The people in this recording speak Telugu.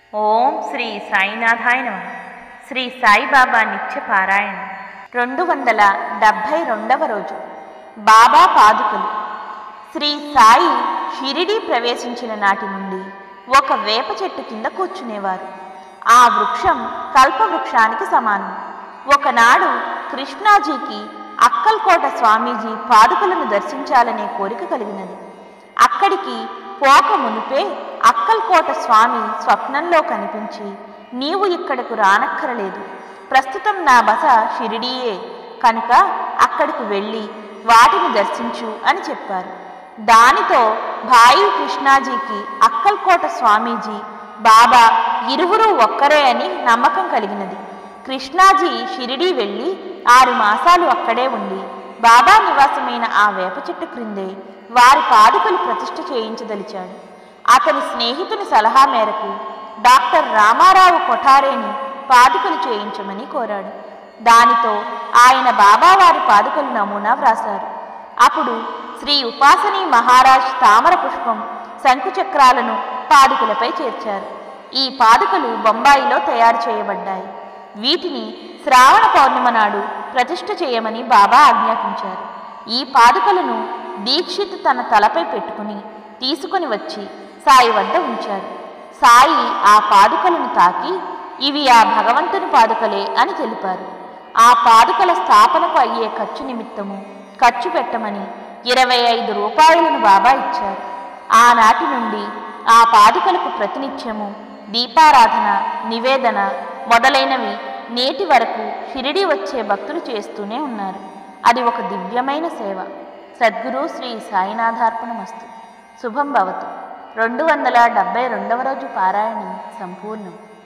ఓం శ్రీ సాయినాథాయ నమ శ్రీ సాయిబాబా నిత్య పారాయణ రెండు వందల డెబ్భై రెండవ రోజు బాబా పాదుకలు శ్రీ సాయి షిరిడి ప్రవేశించిన నాటి నుండి ఒక వేప చెట్టు కింద కూర్చునేవారు ఆ వృక్షం కల్పవృక్షానికి సమానం ఒకనాడు కృష్ణాజీకి అక్కల్కోట స్వామీజీ పాదుకలను దర్శించాలనే కోరిక కలిగినది అక్కడికి పోక మునిపే అక్కల్కోట స్వామి స్వప్నంలో కనిపించి నీవు ఇక్కడకు రానక్కరలేదు ప్రస్తుతం నా బస షిరిడీయే కనుక అక్కడికి వెళ్ళి వాటిని దర్శించు అని చెప్పారు దానితో భాయి కృష్ణాజీకి అక్కల్కోట స్వామీజీ బాబా ఇరువురు ఒక్కరే అని నమ్మకం కలిగినది కృష్ణాజీ షిరిడీ వెళ్ళి ఆరు మాసాలు అక్కడే ఉండి బాబా నివాసమైన ఆ వేప చెట్టు క్రిందే వారి పాదుకలు ప్రతిష్ఠ చేయించదలిచాడు అతని స్నేహితుని సలహా మేరకు డాక్టర్ రామారావు కొఠారేని పాదుకలు చేయించమని కోరాడు దానితో ఆయన బాబావారి పాదుకలు నమూనా వ్రాశారు అప్పుడు శ్రీ ఉపాసనీ మహారాజ్ తామర పుష్పం శంకుచక్రాలను పాదుకలపై చేర్చారు ఈ పాదుకలు బొంబాయిలో తయారు చేయబడ్డాయి వీటిని శ్రావణ పౌర్ణిమ నాడు ప్రతిష్ఠ చేయమని బాబా ఆజ్ఞాపించారు ఈ పాదుకలను దీక్షిత్ తన తలపై పెట్టుకుని తీసుకుని వచ్చి సాయి వద్ద ఉంచారు సాయి ఆ పాదుకలను తాకి ఇవి ఆ భగవంతుని పాదుకలే అని తెలిపారు ఆ పాదుకల స్థాపనకు అయ్యే ఖర్చు నిమిత్తము ఖర్చు పెట్టమని ఇరవై ఐదు రూపాయలను బాబా ఇచ్చారు ఆనాటి నుండి ఆ పాదుకలకు ప్రతినిత్యము దీపారాధన నివేదన మొదలైనవి నేటి వరకు షిరిడి వచ్చే భక్తులు చేస్తూనే ఉన్నారు అది ఒక దివ్యమైన సేవ సద్గురు శ్రీ సాయినాథార్పణమస్తు శుభం భవతు రెండు వందల డెబ్బై రెండవ రోజు పారాయణం సంపూర్ణం